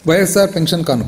YSR pension కానుక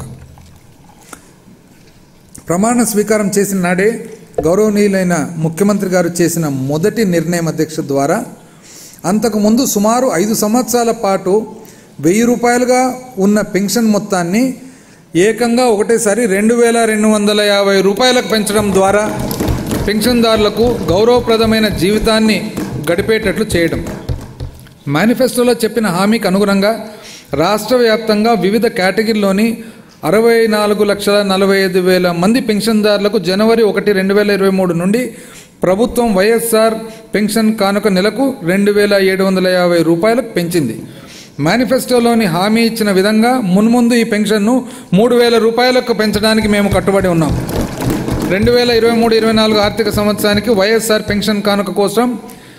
ప్రమాణ స్వీకారం చేసిన నాడే గౌరవనీయులైన ముఖ్యమంత్రి గారు చేసిన మొదటి నిర్ణయం అధ్యక్ష ద్వారా అంతకుముందు సుమారు ఐదు సంవత్సరాల పాటు వెయ్యి రూపాయలుగా ఉన్న పెన్షన్ మొత్తాన్ని ఏకంగా ఒకటేసారి రెండు వేల రెండు వందల యాభై రూపాయలకు పెంచడం ద్వారా పెన్షన్దారులకు గౌరవప్రదమైన జీవితాన్ని గడిపేటట్లు చేయడం మేనిఫెస్టోలో చెప్పిన హామీకి అనుగుణంగా రాష్ట్ర వ్యాప్తంగా వివిధ కేటగిరీలోని అరవై నాలుగు లక్షల నలభై ఐదు వేల మంది పెన్షన్దారులకు జనవరి ఒకటి రెండు వేల ఇరవై మూడు నుండి ప్రభుత్వం వైఎస్ఆర్ పెన్షన్ కానుక నెలకు రెండు వేల ఏడు వందల యాభై రూపాయలకు పెంచింది మేనిఫెస్టోలోని హామీ ఇచ్చిన విధంగా మున్ముందు ఈ పెన్షన్ను మూడు వేల రూపాయలకు పెంచడానికి మేము కట్టుబడి ఉన్నాం రెండు వేల ఇరవై మూడు ఇరవై నాలుగు ఆర్థిక సంవత్సరానికి వైఎస్ఆర్ పెన్షన్ కానుక కోసం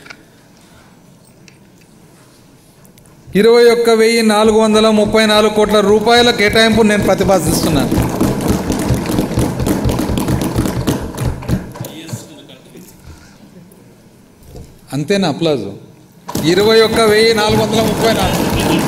ఇరవై ఒక్క వెయ్యి నాలుగు వందల ముప్పై నాలుగు కోట్ల రూపాయల కేటాయింపు నేను ప్రతిపాదిస్తున్నాను అంతేనా అప్లాజు ఇరవై ఒక్క వెయ్యి నాలుగు వందల ముప్పై నాలుగు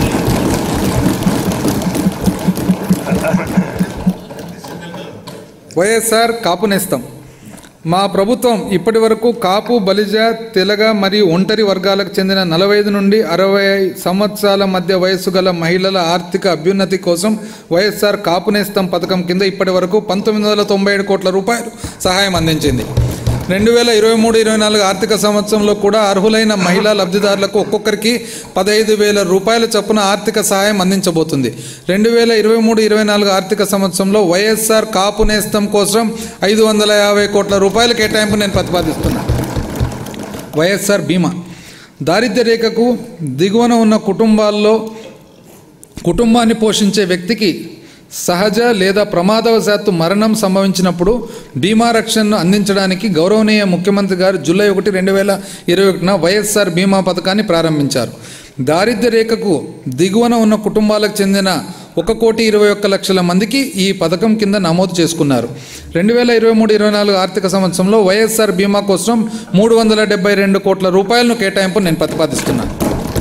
వైఎస్ఆర్ కాపు నేస్తం మా ప్రభుత్వం ఇప్పటి వరకు కాపు బలిజ తెలగ మరియు ఒంటరి వర్గాలకు చెందిన నలభై ఐదు నుండి అరవై సంవత్సరాల మధ్య వయస్సు గల మహిళల ఆర్థిక అభ్యున్నతి కోసం వైఎస్ఆర్ కాపు నేస్తం పథకం కింద ఇప్పటి వరకు పంతొమ్మిది వందల తొంభై ఏడు కోట్ల రూపాయలు సహాయం అందించింది రెండు వేల ఇరవై మూడు ఇరవై నాలుగు ఆర్థిక సంవత్సరంలో కూడా అర్హులైన మహిళా లబ్ధిదారులకు ఒక్కొక్కరికి పదహైదు వేల రూపాయల చొప్పున ఆర్థిక సహాయం అందించబోతుంది రెండు వేల ఇరవై మూడు ఇరవై నాలుగు ఆర్థిక సంవత్సరంలో వైఎస్ఆర్ కాపు నేస్తం కోసం ఐదు వందల యాభై కోట్ల రూపాయల కేటాయింపు నేను ప్రతిపాదిస్తున్నాను వైఎస్ఆర్ బీమా దారిద్ర్య రేఖకు దిగువన ఉన్న కుటుంబాల్లో కుటుంబాన్ని పోషించే వ్యక్తికి సహజ లేదా ప్రమాదవశాత్తు మరణం సంభవించినప్పుడు బీమా రక్షణను అందించడానికి గౌరవనీయ ముఖ్యమంత్రి గారు జూలై ఒకటి రెండు వేల ఇరవై ఒకటిన వైఎస్ఆర్ బీమా పథకాన్ని ప్రారంభించారు దారిద్ర్య రేఖకు దిగువన ఉన్న కుటుంబాలకు చెందిన ఒక కోటి ఇరవై ఒక్క లక్షల మందికి ఈ పథకం కింద నమోదు చేసుకున్నారు రెండు వేల ఇరవై మూడు ఇరవై నాలుగు ఆర్థిక సంవత్సరంలో వైఎస్ఆర్ బీమా కోసం మూడు వందల డెబ్బై రెండు కోట్ల రూపాయలను కేటాయింపు నేను ప్రతిపాదిస్తున్నాను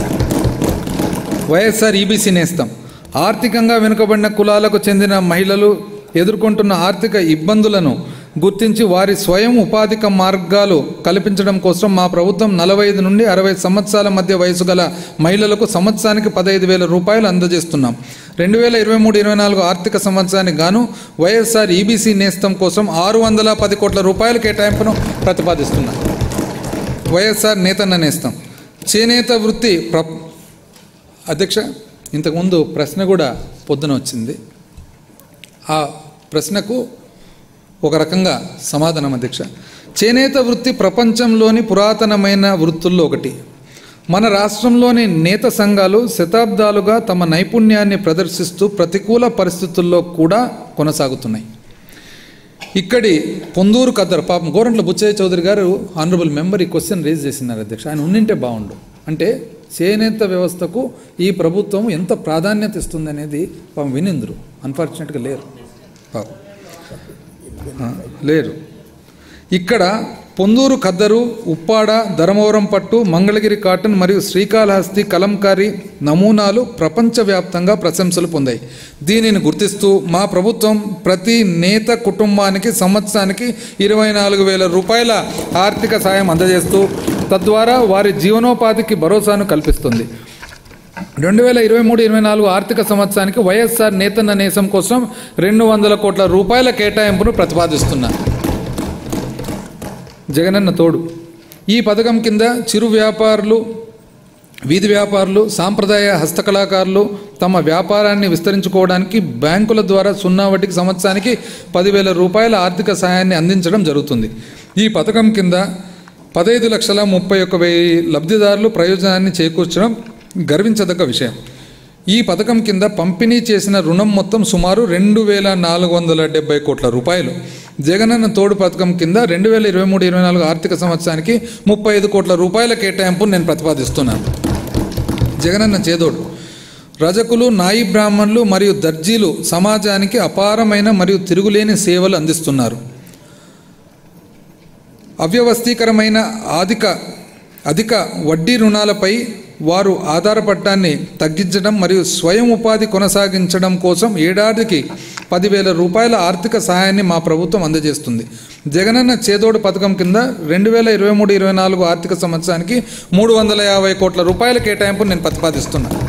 వైఎస్ఆర్ ఈబీసీ నేస్తం ఆర్థికంగా వెనుకబడిన కులాలకు చెందిన మహిళలు ఎదుర్కొంటున్న ఆర్థిక ఇబ్బందులను గుర్తించి వారి స్వయం ఉపాధిక మార్గాలు కల్పించడం కోసం మా ప్రభుత్వం నలభై ఐదు నుండి అరవై సంవత్సరాల మధ్య వయసు గల మహిళలకు సంవత్సరానికి పదహైదు వేల రూపాయలు అందజేస్తున్నాం రెండు వేల ఇరవై మూడు ఇరవై నాలుగు ఆర్థిక సంవత్సరానికి గాను వైఎస్ఆర్ ఈబీసీ నేస్తం కోసం ఆరు వందల పది కోట్ల రూపాయల కేటాయింపును ప్రతిపాదిస్తున్నాం వైఎస్ఆర్ నేతన్న నేస్తం చేనేత వృత్తి ప్ర అధ్యక్ష ఇంతకుముందు ప్రశ్న కూడా పొద్దున వచ్చింది ఆ ప్రశ్నకు ఒక రకంగా సమాధానం అధ్యక్ష చేనేత వృత్తి ప్రపంచంలోని పురాతనమైన వృత్తుల్లో ఒకటి మన రాష్ట్రంలోని నేత సంఘాలు శతాబ్దాలుగా తమ నైపుణ్యాన్ని ప్రదర్శిస్తూ ప్రతికూల పరిస్థితుల్లో కూడా కొనసాగుతున్నాయి ఇక్కడి పొందూరు కద్దరు పాపం గోరంట్ల బుచ్చయ్య చౌదరి గారు ఆనరబుల్ మెంబర్ ఈ క్వశ్చన్ రేజ్ చేసినారు అధ్యక్ష ఆయన ఉండింటే బాగుండు అంటే చేనేత వ్యవస్థకు ఈ ప్రభుత్వం ఎంత ప్రాధాన్యత ఇస్తుంది అనేది పాపం వినిందరు అన్ఫార్చునేట్గా లేరు పాపం ఆ, లేరు ఇక్కడ పొందూరు ఖద్దరు ఉప్పాడ ధర్మవరం పట్టు మంగళగిరి కాటన్ మరియు శ్రీకాళహస్తి కలంకారీ నమూనాలు ప్రపంచవ్యాప్తంగా ప్రశంసలు పొందాయి దీనిని గుర్తిస్తూ మా ప్రభుత్వం ప్రతి నేత కుటుంబానికి సంవత్సరానికి ఇరవై నాలుగు వేల రూపాయల ఆర్థిక సాయం అందజేస్తూ తద్వారా వారి జీవనోపాధికి భరోసాను కల్పిస్తుంది రెండు వేల ఇరవై మూడు ఇరవై నాలుగు ఆర్థిక సంవత్సరానికి వైఎస్ఆర్ నేతన్న నేసం కోసం రెండు వందల కోట్ల రూపాయల కేటాయింపును ప్రతిపాదిస్తున్నారు జగనన్న తోడు ఈ పథకం కింద చిరు వ్యాపారులు వీధి వ్యాపారులు సాంప్రదాయ హస్తకళాకారులు తమ వ్యాపారాన్ని విస్తరించుకోవడానికి బ్యాంకుల ద్వారా సున్నా వడ్డీకి సంవత్సరానికి పదివేల రూపాయల ఆర్థిక సహాయాన్ని అందించడం జరుగుతుంది ఈ పథకం కింద పదహైదు లక్షల ముప్పై ఒక్క వెయ్యి లబ్ధిదారులు ప్రయోజనాన్ని చేకూర్చడం గర్వించదగ్గ విషయం ఈ పథకం కింద పంపిణీ చేసిన రుణం మొత్తం సుమారు రెండు వేల నాలుగు వందల డెబ్బై కోట్ల రూపాయలు జగనన్న తోడు పథకం కింద రెండు వేల ఇరవై మూడు ఇరవై నాలుగు ఆర్థిక సంవత్సరానికి ముప్పై ఐదు కోట్ల రూపాయల కేటాయింపు నేను ప్రతిపాదిస్తున్నాను జగనన్న చేదోడు రజకులు నాయి బ్రాహ్మణులు మరియు దర్జీలు సమాజానికి అపారమైన మరియు తిరుగులేని సేవలు అందిస్తున్నారు అవ్యవస్థీకరమైన అధిక అధిక వడ్డీ రుణాలపై వారు ఆధారపడటాన్ని తగ్గించడం మరియు స్వయం ఉపాధి కొనసాగించడం కోసం ఏడాదికి పదివేల రూపాయల ఆర్థిక సహాయాన్ని మా ప్రభుత్వం అందజేస్తుంది జగనన్న చేదోడు పథకం కింద రెండు వేల ఇరవై మూడు ఇరవై నాలుగు ఆర్థిక సంవత్సరానికి మూడు వందల యాభై కోట్ల రూపాయల కేటాయింపు నేను ప్రతిపాదిస్తున్నాను